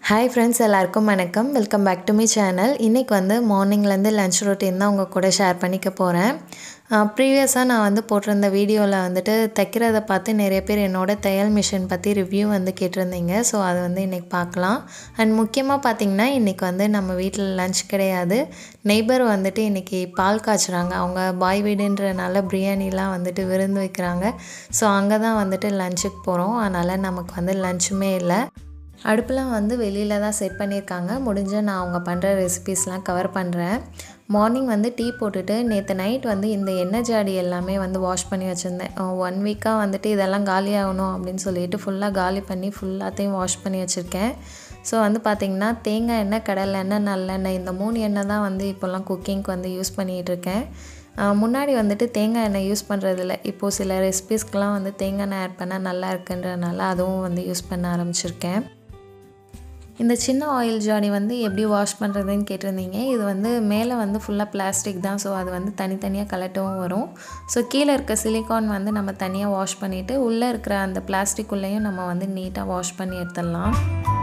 hi friends எல்லாருக்கும் வணக்கம் welcome back to me channel இன்றைக்கி வந்து மார்னிங்லேருந்து லன்ச் ரொட்டீன் தான் உங்கள் கூட ஷேர் பண்ணிக்க போகிறேன் ப்ரீவியஸாக நான் வந்து போட்டிருந்த வீடியோவில் வந்துட்டு தைக்கிறத பார்த்து நிறைய பேர் என்னோட தையல் மிஷின் பற்றி ரிவ்யூ வந்து கேட்டிருந்தீங்க ஸோ அது வந்து இன்றைக்கி பார்க்கலாம் அண்ட் முக்கியமாக பார்த்திங்கன்னா இன்றைக்கி வந்து நம்ம வீட்டில் லன்ச் கிடையாது நெய்பர் வந்துட்டு இன்றைக்கி பால் காய்ச்சுறாங்க அவங்க பாய் வீடுன்றனால பிரியாணிலாம் வந்துட்டு விருந்து வைக்கிறாங்க ஸோ அங்கே தான் வந்துட்டு லஞ்சுக்கு போகிறோம் அதனால் நமக்கு வந்து லஞ்சுமே இல்லை அடுப்புலாம் வந்து வெளியில் தான் செட் பண்ணியிருக்காங்க முடிஞ்ச நான் அவங்க பண்ணுற ரெசிபீஸ்லாம் கவர் பண்ணுறேன் மார்னிங் வந்து டீ போட்டுட்டு நேற்று நைட் வந்து இந்த எண்ணெய் ஜாடி எல்லாமே வந்து வாஷ் பண்ணி வச்சுருந்தேன் ஒன் வீக்காக வந்துட்டு இதெல்லாம் காலி ஆகணும் அப்படின்னு சொல்லிட்டு ஃபுல்லாக காலி பண்ணி ஃபுல்லாத்தையும் வாஷ் பண்ணி வச்சுருக்கேன் ஸோ வந்து பார்த்திங்கன்னா தேங்காய் எண்ணெய் கடலை எண்ணெய் நல்லெண்ணெய் இந்த மூணு எண்ணெய் தான் வந்து இப்போல்லாம் குக்கிங்க்கு வந்து யூஸ் பண்ணிகிட்டு இருக்கேன் முன்னாடி வந்துட்டு தேங்காய் எண்ணெய் யூஸ் பண்ணுறதில்ல இப்போது சில ரெசிபீஸ்க்கெலாம் வந்து தேங்காய் எண்ணெய் ஆட் பண்ணால் நல்லா இருக்குன்றனால அதுவும் வந்து யூஸ் பண்ண ஆரம்பிச்சிருக்கேன் இந்த சின்ன ஆயில் ஜாடி வந்து எப்படி வாஷ் பண்ணுறதுன்னு கேட்டிருந்தீங்க இது வந்து மேலே வந்து ஃபுல்லாக பிளாஸ்டிக் தான் ஸோ அது வந்து தனித்தனியாக கலட்டவும் வரும் ஸோ கீழே இருக்க சிலிக்கான் வந்து நம்ம தனியாக வாஷ் பண்ணிவிட்டு உள்ளே இருக்கிற அந்த பிளாஸ்டிக்குள்ளேயும் நம்ம வந்து நீட்டாக வாஷ் பண்ணி எடுத்துடலாம்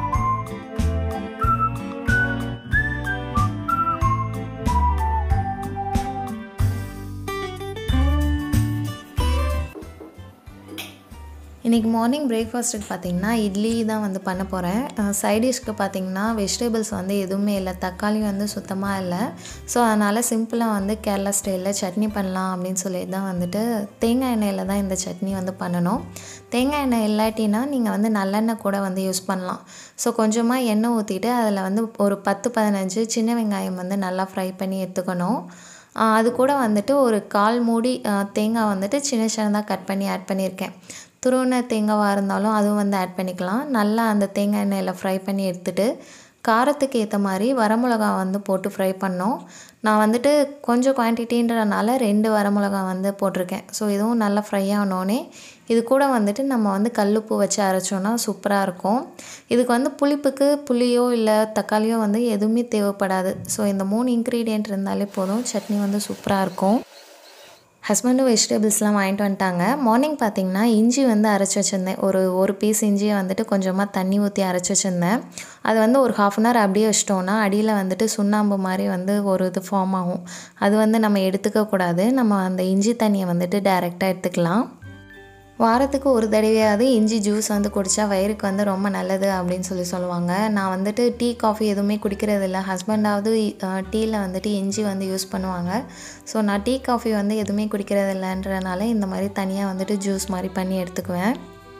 இன்றைக்கி மார்னிங் பிரேக்ஃபாஸ்ட்டுக்கு பார்த்திங்கன்னா இட்லி தான் வந்து பண்ண போகிறேன் சைடிஷ்க்கு பார்த்திங்கன்னா வெஜிடபிள்ஸ் வந்து எதுவுமே இல்லை தக்காளி வந்து சுத்தமாக இல்லை ஸோ அதனால் சிம்பிளாக வந்து கேரளா ஸ்டைலில் சட்னி பண்ணலாம் அப்படின்னு சொல்லி தான் வந்துட்டு தேங்காய் எண்ணெயில் தான் இந்த சட்னி வந்து பண்ணணும் தேங்காய் எண்ணெய் இல்லாட்டினா நீங்கள் வந்து நல்லெண்ணெய் கூட வந்து யூஸ் பண்ணலாம் ஸோ கொஞ்சமாக எண்ணெய் ஊற்றிட்டு அதில் வந்து ஒரு பத்து பதினஞ்சு சின்ன வெங்காயம் வந்து நல்லா ஃப்ரை பண்ணி எடுத்துக்கணும் அது கூட வந்துட்டு ஒரு கால் மூடி தேங்காய் வந்துட்டு சின்ன சின்னதாக கட் பண்ணி ஆட் பண்ணியிருக்கேன் துருவின தேங்காவாக இருந்தாலும் அதுவும் வந்து ஆட் பண்ணிக்கலாம் நல்லா அந்த தேங்காய் எண்ணெயில் ஃப்ரை பண்ணி எடுத்துகிட்டு காரத்துக்கு ஏற்ற மாதிரி வரமிளகா வந்து போட்டு ஃப்ரை பண்ணோம் நான் வந்துட்டு கொஞ்சம் குவான்டிட்டின்றனால ரெண்டு வரமிளகா வந்து போட்டிருக்கேன் ஸோ இதுவும் நல்லா ஃப்ரை ஆனோடனே இது கூட வந்துட்டு நம்ம வந்து கல்லுப்பு வச்சு அரைச்சோன்னா சூப்பராக இருக்கும் இதுக்கு வந்து புளிப்புக்கு புளியோ இல்லை தக்காளியோ வந்து எதுவுமே தேவைப்படாது ஸோ இந்த மூணு இன்க்ரீடியன்ட் இருந்தாலே போதும் சட்னி வந்து சூப்பராக இருக்கும் ஹஸ்பண்டும் வெஜிடபிள்ஸ்லாம் வாங்கிட்டு வந்துட்டாங்க மார்னிங் பார்த்திங்கன்னா இஞ்சி வந்து அரைச்சி வச்சுருந்தேன் ஒரு ஒரு பீஸ் இஞ்சியை வந்துட்டு கொஞ்சமாக தண்ணி ஊற்றி அரைச்சி வச்சுருந்தேன் அது வந்து ஒரு ஹாஃப் அன் ஹவர் அப்படியே வச்சிட்டோன்னா அடியில் வந்துட்டு சுண்ணாம்பு மாதிரி வந்து ஒரு இது ஃபார்ம் ஆகும் அது வந்து நம்ம எடுத்துக்கக்கூடாது நம்ம அந்த இஞ்சி தண்ணியை வந்துட்டு டைரெக்டாக எடுத்துக்கலாம் வாரத்துக்கு ஒரு தடவையாவது இஞ்சி ஜூஸ் வந்து குடித்தா வயிறுக்கு வந்து ரொம்ப நல்லது அப்படின்னு சொல்லி சொல்லுவாங்க நான் வந்துட்டு டீ காஃபி எதுவுமே குடிக்கிறது இல்லை ஹஸ்பண்டாவது டீயில் வந்துட்டு இஞ்சி வந்து யூஸ் பண்ணுவாங்க ஸோ நான் டீ காஃபி வந்து எதுவுமே குடிக்கிறது இல்லைன்றனால இந்த மாதிரி தனியாக வந்துட்டு ஜூஸ் மாதிரி பண்ணி எடுத்துக்குவேன்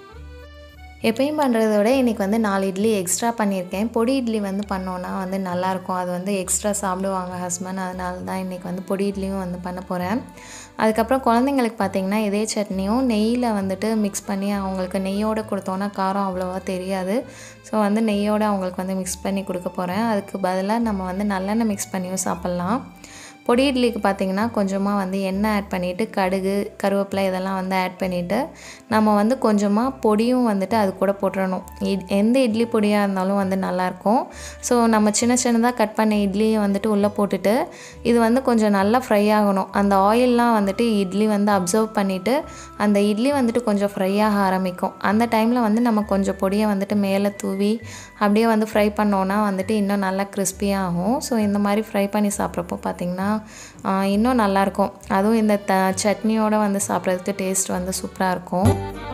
எப்பயும் பண்ணுறத விட இன்றைக்கி வந்து நாலு இட்லி எக்ஸ்ட்ரா பண்ணியிருக்கேன் பொடி இட்லி வந்து பண்ணோன்னா வந்து நல்லாயிருக்கும் அது வந்து எக்ஸ்ட்ரா சாப்பிடுவாங்க ஹஸ்பண்ட் அதனால தான் இன்றைக்கி வந்து பொடி இட்லியும் வந்து பண்ண போகிறேன் அதுக்கப்புறம் குழந்தைங்களுக்கு பார்த்திங்கன்னா இதே சட்னியும் நெய்யில் வந்துட்டு மிக்ஸ் பண்ணி அவங்களுக்கு நெய்யோடு கொடுத்தோன்னா காரம் அவ்வளோவா தெரியாது ஸோ வந்து நெய்யோடு அவங்களுக்கு வந்து மிக்ஸ் பண்ணி கொடுக்க போகிறேன் அதுக்கு பதிலாக நம்ம வந்து நல்லெண்ணெய் மிக்ஸ் பண்ணியும் சாப்பிட்லாம் பொடி இட்லிக்கு பார்த்திங்கன்னா கொஞ்சமாக வந்து எண்ணெய் ஆட் பண்ணிவிட்டு கடுகு கருவேப்பிலை இதெல்லாம் வந்து ஆட் பண்ணிவிட்டு நம்ம வந்து கொஞ்சமாக பொடியும் வந்துட்டு அது கூட போட்டுறணும் இட் எந்த இட்லி பொடியாக இருந்தாலும் வந்து நல்லாயிருக்கும் ஸோ நம்ம சின்ன சின்னதாக கட் பண்ண இட்லியை வந்துட்டு உள்ளே போட்டுட்டு இது வந்து கொஞ்சம் நல்லா ஃப்ரை ஆகணும் அந்த ஆயிலெலாம் வந்துட்டு இட்லி வந்து அப்சர்வ் பண்ணிவிட்டு அந்த இட்லி வந்துட்டு கொஞ்சம் ஃப்ரை ஆக ஆரம்பிக்கும் அந்த டைமில் வந்து நம்ம கொஞ்சம் பொடியை வந்துட்டு மேலே தூவி அப்படியே வந்து ஃப்ரை பண்ணோன்னா வந்துட்டு இன்னும் நல்லா கிறிஸ்பியாக ஆகும் ஸோ இந்த மாதிரி ஃப்ரை பண்ணி சாப்பிட்றப்போ பார்த்திங்கன்னா இன்னும் நல்லாயிருக்கும் அதுவும் இந்த த சட்னியோடு வந்து சாப்பிட்றதுக்கு டேஸ்ட் வந்து சூப்பராக இருக்கும்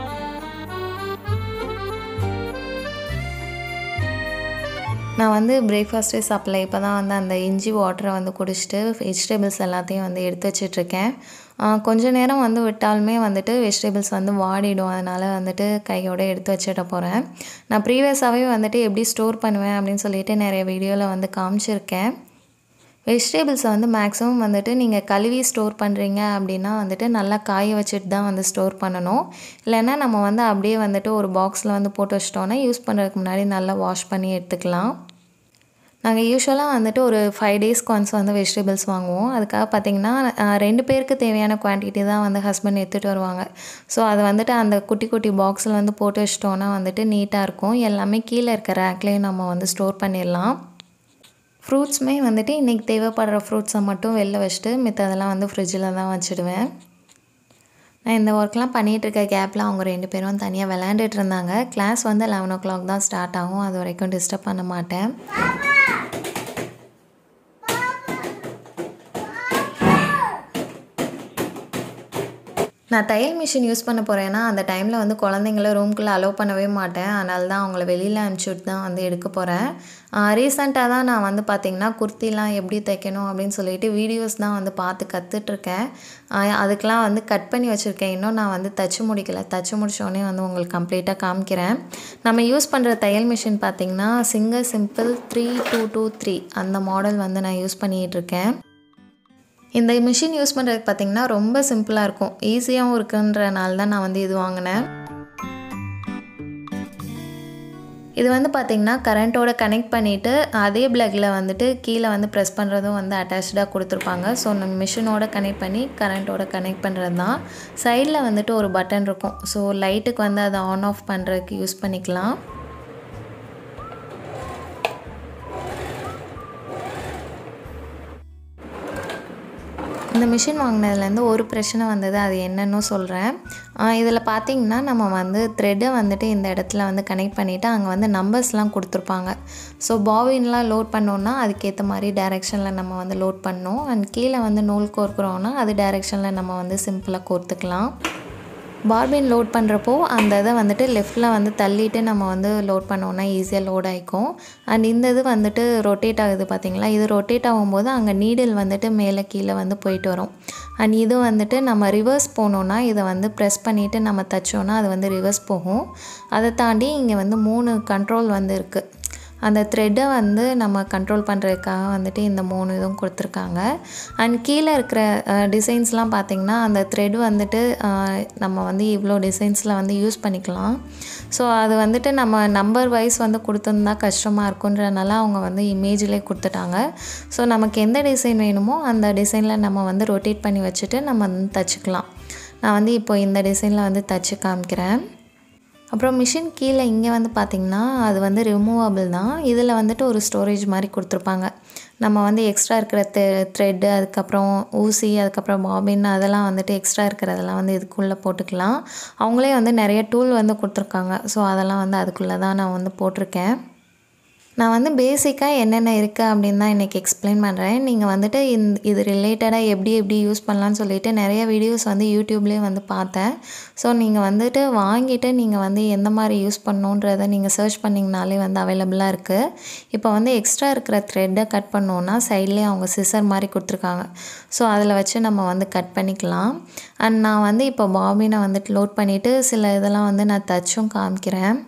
நான் வந்து பிரேக்ஃபாஸ்ட்டே சாப்பிடல இப்போ தான் வந்து அந்த இஞ்சி வாட்டரை வந்து குடிச்சிட்டு வெஜிடபிள்ஸ் எல்லாத்தையும் வந்து எடுத்து வச்சிட்ருக்கேன் கொஞ்ச நேரம் வந்து விட்டாலுமே வந்துட்டு வெஜிடபிள்ஸ் வந்து வாடிடும் அதனால் வந்துட்டு கையோடு எடுத்து வச்சிட போகிறேன் நான் ப்ரீவியஸாகவே வந்துட்டு எப்படி ஸ்டோர் பண்ணுவேன் அப்படின்னு சொல்லிட்டு நிறைய வீடியோவில் வந்து காமிச்சிருக்கேன் வெஜிடபிள்ஸை வந்து மேக்ஸிமம் வந்துட்டு நீங்கள் கழுவி ஸ்டோர் பண்ணுறீங்க அப்படின்னா வந்துட்டு நல்லா காய வச்சுட்டு தான் வந்து ஸ்டோர் பண்ணணும் இல்லைன்னா நம்ம வந்து அப்படியே வந்துட்டு ஒரு பாக்ஸில் வந்து போட்டு வச்சிட்டோன்னா யூஸ் பண்ணுறதுக்கு முன்னாடி நல்லா வாஷ் பண்ணி எடுத்துக்கலாம் நாங்கள் யூஸ்வலாக வந்துட்டு ஒரு ஃபைவ் டேஸ்க்கு ஒன்ஸ் வந்து வெஜிடபிள்ஸ் வாங்குவோம் அதுக்காக பார்த்திங்கன்னா ரெண்டு பேருக்கு தேவையான குவான்டிட்டி தான் வந்து ஹஸ்பண்ட் எடுத்துகிட்டு வருவாங்க ஸோ அதை வந்துட்டு அந்த குட்டி குட்டி பாக்ஸில் வந்து போட்டு வச்சிட்டோன்னா வந்துட்டு நீட்டாக இருக்கும் எல்லாமே கீழே இருக்க ரேக்லேயும் நம்ம வந்து ஸ்டோர் பண்ணிடலாம் ஃப்ரூட்ஸுமே வந்துட்டு இன்றைக்கி தேவைப்படுற ஃப்ரூட்ஸை மட்டும் வெளில வச்சுட்டு மித்ததெல்லாம் வந்து ஃப்ரிட்ஜில் தான் வச்சுடுவேன் நான் இந்த ஒர்க்லாம் பண்ணிகிட்டு இருக்க கேப்பில் அவங்க ரெண்டு பேரும் தனியாக விளையாண்டுட்டு இருந்தாங்க கிளாஸ் வந்து லெவன் ஓ கிளாக் தான் ஸ்டார்ட் ஆகும் அது வரைக்கும் டிஸ்டர்ப் பண்ண மாட்டேன் நான் தையல் மிஷின் யூஸ் பண்ண போகிறேன்னா அந்த டைமில் வந்து குழந்தைங்கள ரூம்குள்ளே அலோவ் பண்ணவே மாட்டேன் அதனால தான் அவங்கள வெளியில் அனுப்பிச்சுட்டு தான் வந்து எடுக்க போகிறேன் ரீசெண்டாக தான் நான் வந்து பார்த்திங்கன்னா குர்த்திலாம் எப்படி தைக்கணும் அப்படின்னு சொல்லிட்டு வீடியோஸ் தான் வந்து பார்த்து கற்றுட்ருக்கேன் அதுக்கெலாம் வந்து கட் பண்ணி வச்சுருக்கேன் இன்னும் நான் வந்து தச்சு முடிக்கல தச்சு முடிச்சோடனே வந்து உங்களுக்கு கம்ப்ளீட்டாக காமிக்கிறேன் நம்ம யூஸ் பண்ணுற தையல் மிஷின் பார்த்திங்கன்னா single simple three two two three அந்த மாடல் வந்து நான் யூஸ் பண்ணிகிட்டு இருக்கேன் இந்த மிஷின் யூஸ் பண்ணுறதுக்கு பார்த்திங்கன்னா ரொம்ப சிம்பிளாக இருக்கும் ஈஸியாகவும் இருக்குன்றனால தான் நான் வந்து இது வாங்கினேன் இது வந்து பார்த்திங்கன்னா கரண்ட்டோட கனெக்ட் பண்ணிவிட்டு அதே பிளக்கில் வந்துட்டு கீழே வந்து ப்ரெஸ் பண்ணுறதும் வந்து அட்டாச்சாக கொடுத்துருப்பாங்க ஸோ நம்ம மிஷினோட கனெக்ட் பண்ணி கரண்ட்டோட கனெக்ட் பண்ணுறது தான் சைடில் வந்துட்டு ஒரு பட்டன் இருக்கும் ஸோ லைட்டுக்கு வந்து அதை ஆன் ஆஃப் பண்ணுறதுக்கு யூஸ் பண்ணிக்கலாம் இந்த மிஷின் வாங்கினதுலேருந்து ஒரு பிரச்சனை வந்தது அது என்னன்னு சொல்கிறேன் இதில் பார்த்தீங்கன்னா நம்ம வந்து த்ரெட்டை வந்துட்டு இந்த இடத்துல வந்து கனெக்ட் பண்ணிவிட்டு அங்கே வந்து நம்பர்ஸ்லாம் கொடுத்துருப்பாங்க ஸோ பாபின்லாம் லோட் பண்ணோன்னா அதுக்கேற்ற மாதிரி டைரெக்ஷனில் நம்ம வந்து லோட் பண்ணோம் அண்ட் கீழே வந்து நூல் கோர்க்குறோன்னா அது டைரெக்ஷனில் நம்ம வந்து சிம்பிளாக கோர்த்துக்கலாம் பார்பின் லோட் பண்ணுறப்போ அந்த இதை வந்துட்டு லெஃப்டில் வந்து தள்ளிட்டு நம்ம வந்து லோட் பண்ணோன்னா ஈஸியாக லோட் ஆகிக்கும் அண்ட் இந்த இது வந்துட்டு ரொட்டேட் ஆகுது பார்த்திங்களா இது ரொட்டேட் ஆகும்போது அங்கே நீடில் வந்துட்டு மேலே கீழே வந்து போயிட்டு வரும் அண்ட் இது வந்துட்டு நம்ம ரிவர்ஸ் போனோன்னா இதை வந்து ப்ரெஸ் பண்ணிவிட்டு நம்ம தைச்சோன்னா அது வந்து ரிவர்ஸ் போகும் அதை தாண்டி இங்கே வந்து மூணு கண்ட்ரோல் வந்து இருக்குது அந்த த்ரெட்டை வந்து நம்ம கண்ட்ரோல் பண்ணுறதுக்காக வந்துட்டு இந்த மூணு இதுவும் கொடுத்துருக்காங்க அண்ட் கீழே இருக்கிற டிசைன்ஸ்லாம் பார்த்திங்கன்னா அந்த த்ரெட் வந்துட்டு நம்ம வந்து இவ்வளோ டிசைன்ஸில் வந்து யூஸ் பண்ணிக்கலாம் ஸோ அது வந்துட்டு நம்ம நம்பர் வைஸ் வந்து கொடுத்துருந்தா கஷ்டமாக இருக்குன்றனால அவங்க வந்து இமேஜ்லேயே கொடுத்துட்டாங்க ஸோ நமக்கு எந்த டிசைன் வேணுமோ அந்த டிசைனில் நம்ம வந்து ரொட்டேட் பண்ணி வச்சுட்டு நம்ம வந்து தச்சுக்கலாம் நான் வந்து இப்போ இந்த டிசைனில் வந்து தச்சு காமிக்கிறேன் அப்புறம் மிஷின் கீழே இங்கே வந்து பார்த்திங்கன்னா அது வந்து ரிமூவபிள் தான் இதில் வந்துட்டு ஒரு ஸ்டோரேஜ் மாதிரி கொடுத்துருப்பாங்க நம்ம வந்து எக்ஸ்ட்ரா இருக்கிற த்ரெ த்ரெட்டு அதுக்கப்புறம் ஊசி அதுக்கப்புறம் பாபின் அதெல்லாம் வந்துட்டு எக்ஸ்ட்ரா இருக்கிறதெல்லாம் வந்து இதுக்குள்ளே போட்டுக்கலாம் அவங்களே வந்து நிறைய டூல் வந்து கொடுத்துருக்காங்க ஸோ அதெல்லாம் வந்து அதுக்குள்ளே தான் நான் வந்து போட்டிருக்கேன் நான் வந்து பேசிக்காக என்னென்ன இருக்குது அப்படின்னு தான் இன்றைக்கி எக்ஸ்பிளைன் பண்ணுறேன் நீங்கள் வந்துட்டு இந்த இது ரிலேட்டடாக எப்படி எப்படி யூஸ் பண்ணலான்னு சொல்லிட்டு நிறைய வீடியோஸ் வந்து யூடியூப்லேயே வந்து பார்த்தேன் ஸோ நீங்கள் வந்துட்டு வாங்கிட்டு நீங்கள் வந்து எந்த மாதிரி யூஸ் பண்ணணுன்றதை நீங்கள் சர்ச் பண்ணிங்கனாலே வந்து அவைலபிளாக இருக்குது இப்போ வந்து எக்ஸ்ட்ரா இருக்கிற த்ரெட்டை கட் பண்ணோன்னா சைட்லேயே அவங்க சிசர் மாதிரி கொடுத்துருக்காங்க ஸோ அதில் வச்சு நம்ம வந்து கட் பண்ணிக்கலாம் அண்ட் நான் வந்து இப்போ பாபினை வந்துட்டு லோட் பண்ணிவிட்டு சில இதெல்லாம் வந்து நான் தச்சும் காமிக்கிறேன்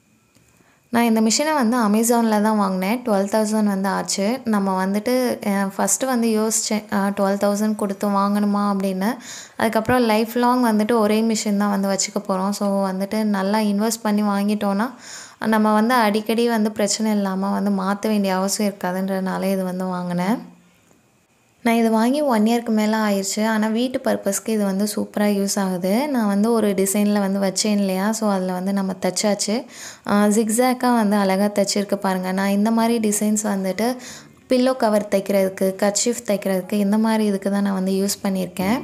நான் இந்த மிஷினை வந்து அமேசானில் தான் வாங்கினேன் டுவெல் தௌசண்ட் வந்து ஆச்சு நம்ம வந்துட்டு ஃபஸ்ட்டு வந்து யோசித்தேன் டுவெல் தௌசண்ட் கொடுத்து வாங்கணுமா அப்படின்னு அதுக்கப்புறம் லைஃப் லாங் வந்துட்டு ஒரே மிஷின் தான் வந்து வச்சுக்க போகிறோம் ஸோ வந்துட்டு நல்லா இன்வெஸ்ட் பண்ணி வாங்கிட்டோன்னா நம்ம வந்து அடிக்கடி வந்து பிரச்சனை இல்லாமல் வந்து மாற்ற வேண்டிய அவசியம் இருக்காதுன்றதுனால இது வந்து வாங்கினேன் நான் இது வாங்கி ஒன் இயர்க்கு மேலே ஆயிடுச்சு ஆனால் வீட்டு பர்பஸ்க்கு இது வந்து சூப்பராக யூஸ் ஆகுது நான் வந்து ஒரு டிசைனில் வந்து வச்சேன் இல்லையா ஸோ அதில் வந்து நம்ம தைச்சாச்சு ஜிக்ஸாக்காக வந்து அழகாக தைச்சிருக்கு பாருங்கள் நான் இந்த மாதிரி டிசைன்ஸ் வந்துட்டு பில்லோ கவர் தைக்கிறதுக்கு கட்ஷிஃப் தைக்கிறதுக்கு இந்த மாதிரி இதுக்கு தான் நான் வந்து யூஸ் பண்ணியிருக்கேன்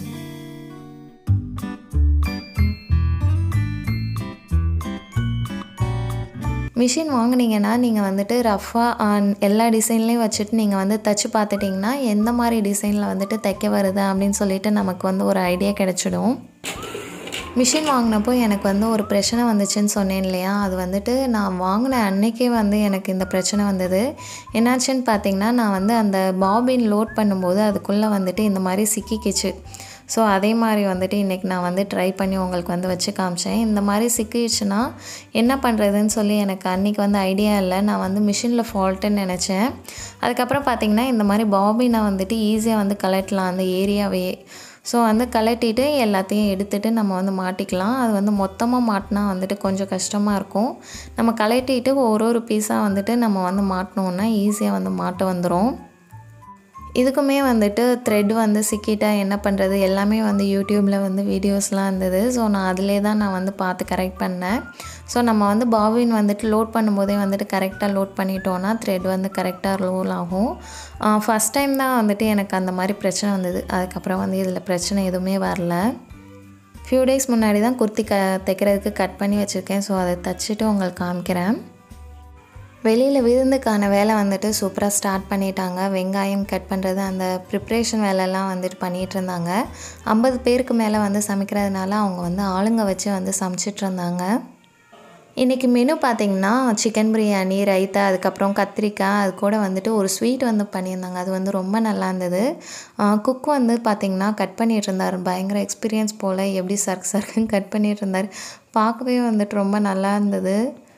மிஷின் வாங்கினீங்கன்னா நீங்கள் வந்துட்டு ரஃபாக எல்லா டிசைன்லேயும் வச்சுட்டு நீங்கள் வந்து தைச்சி பார்த்துட்டிங்கன்னா எந்த மாதிரி டிசைனில் வந்துட்டு தைக்க வருது அப்படின்னு சொல்லிட்டு நமக்கு வந்து ஒரு ஐடியா கிடச்சிடும் மிஷின் வாங்கினப்போ எனக்கு வந்து ஒரு பிரச்சனை வந்துச்சுன்னு சொன்னேன் இல்லையா அது வந்துட்டு நான் வாங்கின அன்னைக்கே வந்து எனக்கு இந்த பிரச்சனை வந்தது என்னாச்சுன்னு பார்த்தீங்கன்னா நான் வந்து அந்த பாபின் லோட் பண்ணும்போது அதுக்குள்ளே வந்துட்டு இந்த மாதிரி சிக்கிக்கிச்சு ஸோ அதே மாதிரி வந்துட்டு இன்றைக்கி நான் வந்து ட்ரை பண்ணி உங்களுக்கு வந்து வச்சு காமிச்சேன் இந்த மாதிரி சிக்கிடுச்சுன்னா என்ன பண்ணுறதுன்னு சொல்லி எனக்கு அன்றைக்கி வந்து ஐடியா இல்லை நான் வந்து மிஷினில் ஃபால்ட்டுன்னு நினச்சேன் அதுக்கப்புறம் பார்த்திங்கன்னா இந்த மாதிரி பாபினை வந்துட்டு ஈஸியாக வந்து கலட்டலாம் அந்த ஏரியாவே ஸோ வந்து கலட்டிட்டு எல்லாத்தையும் எடுத்துகிட்டு நம்ம வந்து மாட்டிக்கலாம் அது வந்து மொத்தமாக மாட்டினா வந்துட்டு கொஞ்சம் கஷ்டமாக இருக்கும் நம்ம கலட்டிட்டு ஒரு ஒரு பீஸாக வந்துட்டு நம்ம வந்து மாட்டினோன்னா ஈஸியாக வந்து மாட்ட வந்துடும் இதுக்குமே வந்துட்டு த்ரெட் வந்து சிக்கிட்டா என்ன பண்ணுறது எல்லாமே வந்து யூடியூப்பில் வந்து வீடியோஸ்லாம் இருந்தது ஸோ நான் அதிலே தான் நான் வந்து பார்த்து கரெக்ட் பண்ணேன் ஸோ நம்ம வந்து பாபின் வந்துட்டு லோட் பண்ணும்போதே வந்துட்டு கரெக்டாக லோட் பண்ணிட்டோன்னா த்ரெட் வந்து கரெக்டாக ரோல் ஆகும் ஃபஸ்ட் டைம் தான் வந்துட்டு எனக்கு அந்த மாதிரி பிரச்சனை வந்தது அதுக்கப்புறம் வந்து இதில் பிரச்சனை எதுவுமே வரல ஃபியூ டேஸ் முன்னாடி தான் குர்த்தி க தைக்கிறதுக்கு கட் பண்ணி வச்சுருக்கேன் ஸோ அதை தைச்சிட்டு உங்களுக்கு காமிக்கிறேன் வெளியில் விருந்துக்கான வேலை வந்துட்டு சூப்பராக ஸ்டார்ட் பண்ணிட்டாங்க வெங்காயம் கட் பண்ணுறது அந்த ப்ரிப்ரேஷன் வேலைலாம் வந்துட்டு பண்ணிகிட்டு இருந்தாங்க ஐம்பது பேருக்கு மேலே வந்து சமைக்கிறதுனால அவங்க வந்து ஆளுங்க வச்சு வந்து சமைச்சிட்டு இருந்தாங்க இன்றைக்கி மெனு பார்த்திங்கன்னா சிக்கன் பிரியாணி ரைத்தா அதுக்கப்புறம் கத்திரிக்காய் அது கூட வந்துட்டு ஒரு ஸ்வீட் வந்து பண்ணியிருந்தாங்க அது வந்து ரொம்ப நல்லா இருந்தது குக் வந்து பார்த்திங்கன்னா கட் பண்ணிகிட்டு இருந்தார் பயங்கர எக்ஸ்பீரியன்ஸ் போல் எப்படி சர்க் சர்க்குன்னு கட் பண்ணிகிட்டு இருந்தார் பார்க்கவே வந்துட்டு ரொம்ப நல்லா இருந்தது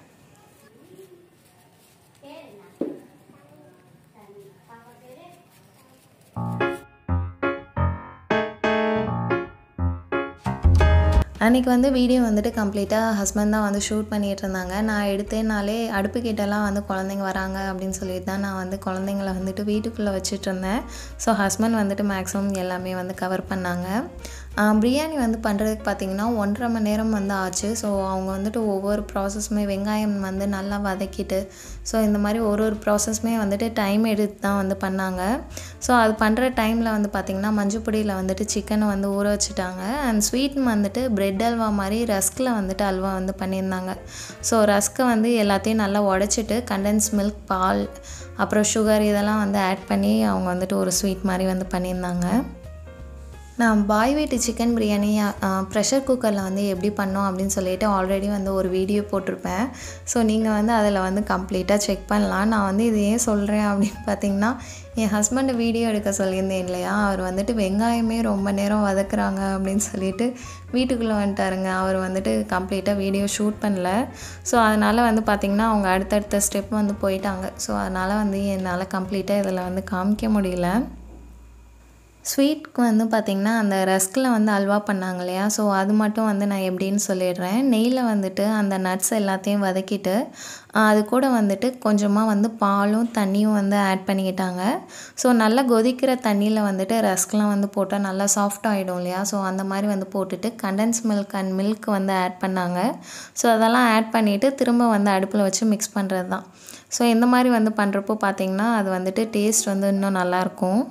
அன்றைக்கி வந்து வீடியோ வந்துட்டு கம்ப்ளீட்டாக ஹஸ்பண்ட் தான் வந்து ஷூட் பண்ணிகிட்டு இருந்தாங்க நான் எடுத்தேனாலே அடுப்பு கிட்டலாம் வந்து குழந்தைங்க வராங்க அப்படின்னு சொல்லிட்டு தான் நான் வந்து குழந்தைங்கள வந்துட்டு வீட்டுக்குள்ளே வச்சுட்டு இருந்தேன் ஸோ ஹஸ்பண்ட் வந்துட்டு மேக்ஸிமம் எல்லாமே வந்து கவர் பண்ணாங்க பிரியாணி வந்து பண்ணுறதுக்கு பார்த்திங்கன்னா ஒன்றரை மணி நேரம் வந்து ஆச்சு ஸோ அவங்க வந்துட்டு ஒவ்வொரு ப்ராசஸுமே வெங்காயம் வந்து நல்லா வதக்கிட்டு ஸோ இந்த மாதிரி ஒரு ஒரு ப்ராசஸுமே வந்துட்டு டைம் எடுத்து தான் வந்து பண்ணாங்க ஸோ அது பண்ணுற டைமில் வந்து பார்த்திங்கன்னா மஞ்சள் பொடியில் வந்துட்டு சிக்கனை வந்து ஊற வச்சுட்டாங்க அண்ட் ஸ்வீட் வந்துட்டு ப்ரெட் அல்வா மாதிரி ரஸ்கில் வந்துட்டு அல்வா வந்து பண்ணியிருந்தாங்க ஸோ ரஸ்க்கை வந்து எல்லாத்தையும் நல்லா உடச்சிட்டு கண்டென்ஸ் மில்க் பால் அப்புறம் சுகர் இதெல்லாம் வந்து ஆட் பண்ணி அவங்க வந்துட்டு ஒரு ஸ்வீட் மாதிரி வந்து பண்ணியிருந்தாங்க நான் பாய் வீட்டு சிக்கன் பிரியாணி ப்ரெஷர் குக்கரில் வந்து எப்படி பண்ணோம் அப்படின்னு சொல்லிட்டு ஆல்ரெடி வந்து ஒரு வீடியோ போட்டிருப்பேன் ஸோ நீங்கள் வந்து அதில் வந்து கம்ப்ளீட்டாக செக் பண்ணலாம் நான் வந்து இது ஏன் சொல்கிறேன் அப்படின்னு பார்த்தீங்கன்னா என் ஹஸ்பண்டை வீடியோ எடுக்க சொல்லியிருந்தேன் இல்லையா அவர் வந்துட்டு வெங்காயமே ரொம்ப நேரம் வதக்குறாங்க அப்படின்னு சொல்லிட்டு வீட்டுக்குள்ளே வந்துட்டாருங்க அவர் வந்துட்டு கம்ப்ளீட்டாக வீடியோ ஷூட் பண்ணல ஸோ அதனால் வந்து பார்த்திங்கன்னா அவங்க அடுத்தடுத்த ஸ்டெப் வந்து போயிட்டாங்க ஸோ அதனால் வந்து என்னால் கம்ப்ளீட்டாக இதில் வந்து காமிக்க முடியல ஸ்வீட்க்கு வந்து பார்த்திங்கன்னா அந்த ரஸ்கில் வந்து அல்வா பண்ணாங்க இல்லையா ஸோ அது மட்டும் வந்து நான் எப்படின்னு சொல்லிடுறேன் நெய்யில் வந்துட்டு அந்த நட்ஸ் எல்லாத்தையும் வதக்கிட்டு அது கூட வந்துட்டு கொஞ்சமாக வந்து பாலும் தண்ணியும் வந்து ஆட் பண்ணிக்கிட்டாங்க ஸோ நல்லா கொதிக்கிற தண்ணியில் வந்துட்டு ரஸ்க்லாம் வந்து போட்டால் நல்லா சாஃப்ட் ஆகிடும் இல்லையா ஸோ அந்த மாதிரி வந்து போட்டுட்டு கண்டென்ஸ் மில்க் அண்ட் மில்க் வந்து ஆட் பண்ணாங்க ஸோ அதெல்லாம் ஆட் பண்ணிவிட்டு திரும்ப வந்து அடுப்பில் வச்சு மிக்ஸ் பண்ணுறது தான் ஸோ இந்த மாதிரி வந்து பண்ணுறப்போ பார்த்திங்கன்னா அது வந்துட்டு டேஸ்ட் வந்து இன்னும் நல்லாயிருக்கும்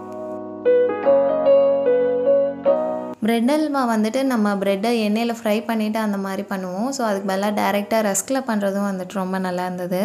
ப்ரெட் அல்வா வந்துட்டு நம்ம ப்ரெட்டை எண்ணெயில் ஃப்ரை பண்ணிவிட்டு அந்த மாதிரி பண்ணுவோம் ஸோ அதுக்கு பதிலாக டேரெக்டாக ரஸ்கில் பண்ணுறதும் வந்துட்டு ரொம்ப நல்லா இருந்தது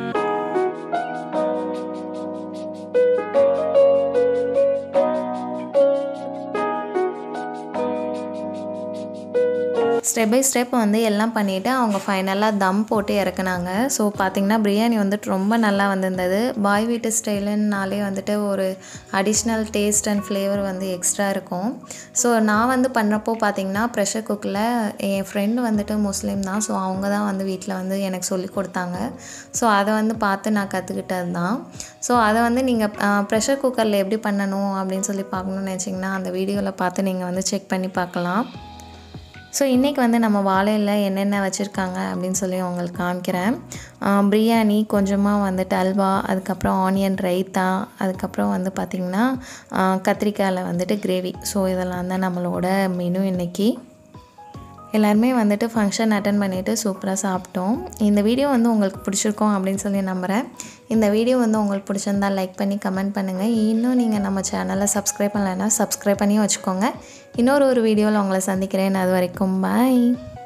ஸ்டெப் பை ஸ்டெப் வந்து எல்லாம் பண்ணிவிட்டு அவங்க ஃபைனலாக தம் போட்டு இறக்குனாங்க ஸோ பார்த்திங்கன்னா பிரியாணி வந்துட்டு ரொம்ப நல்லா வந்திருந்தது பாய் வீட்டு ஸ்டைலுன்னாலே வந்துட்டு ஒரு அடிஷ்னல் டேஸ்ட் அண்ட் ஃப்ளேவர் வந்து எக்ஸ்ட்ரா இருக்கும் ஸோ நான் வந்து பண்ணுறப்போ பார்த்திங்கன்னா ப்ரெஷர் குக்கில் என் ஃப்ரெண்டு வந்துட்டு முஸ்லீம் தான் ஸோ அவங்க தான் வந்து வீட்டில் வந்து எனக்கு சொல்லி கொடுத்தாங்க ஸோ அதை வந்து பார்த்து நான் கற்றுக்கிட்டது தான் ஸோ அதை வந்து நீங்கள் ப்ரெஷர் குக்கரில் எப்படி பண்ணணும் அப்படின்னு சொல்லி பார்க்கணுன்னு நினச்சிங்கன்னா அந்த வீடியோவில் பார்த்து நீங்கள் வந்து செக் பண்ணி பார்க்கலாம் ஸோ இன்றைக்கி வந்து நம்ம வாழையில் என்னென்ன வச்சுருக்காங்க அப்படின்னு சொல்லி உங்களுக்கு காமிக்கிறேன் பிரியாணி கொஞ்சமாக வந்துட்டு அல்வா அதுக்கப்புறம் ஆனியன் ரைத்தா அதுக்கப்புறம் வந்து பார்த்திங்கன்னா கத்திரிக்காயில் வந்துட்டு கிரேவி ஸோ இதெல்லாம் தான் நம்மளோட மெனு இன்றைக்கி எல்லாருமே வந்துட்டு ஃபங்க்ஷன் அட்டன் பண்ணிவிட்டு சூப்பராக சாப்பிட்டோம் இந்த வீடியோ வந்து உங்களுக்கு பிடிச்சிருக்கோம் அப்படின்னு சொல்லி நம்புகிறேன் இந்த வீடியோ வந்து உங்களுக்கு பிடிச்சிருந்தா லைக் பண்ணி கமெண்ட் பண்ணுங்கள் இன்னும் நீங்கள் நம்ம சேனலை சப்ஸ்கிரைப் பண்ணலைன்னா சப்ஸ்கிரைப் பண்ணி வச்சுக்கோங்க இன்னொரு ஒரு வீடியோவில் உங்களை சந்திக்கிறேன் அது வரைக்கும் பாய்